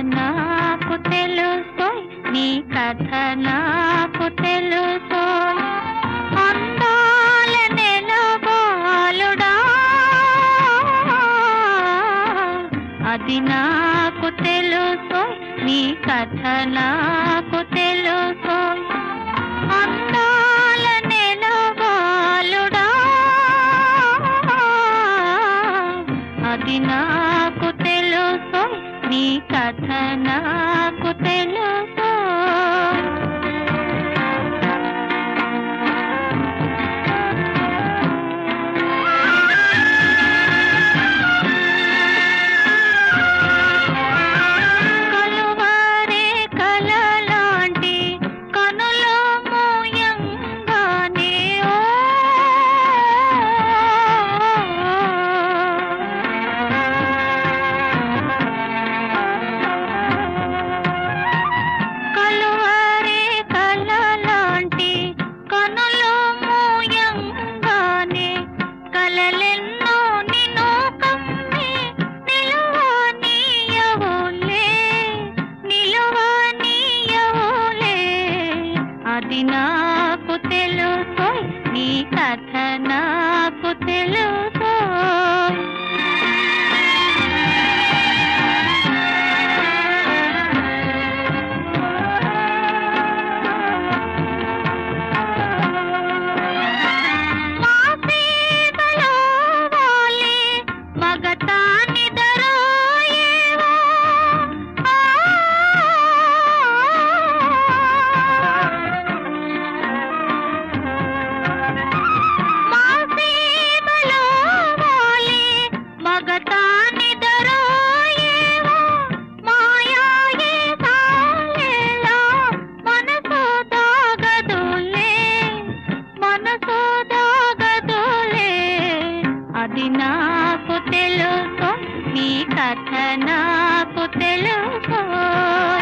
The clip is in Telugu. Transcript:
నాకు తెలుసు నీ కథ నాకు తెలుసు అందాల నెలబాలుడా అది నాకు తెలుసు నీ కథ నాకు తెలుసు అందాల నెలబాలుడా అది నాకు తెలుసు నీ కథ నాకు తెలుసు కలువరే కలలాంటి కనులో మోయంగానే ఓ కలువరే కలలాంటి కనులో మోయంగానే కలలెన్నో నిన్ను కమ్మి నిలువనీయవులే నిలువనీయవులే అది నాకు తెలుసు నీ కథ నాకు తెలుసు మా సేవలో వాలే మగతాని దరోయేవో ఆ మా సేవలో వాలే మగతాని దరోయేవో మాయాయే సాలేలా మనసు దాగదులే మనసు దాగదులే అది నాకు తెలుసు నీ కథ నాకు తెలుసు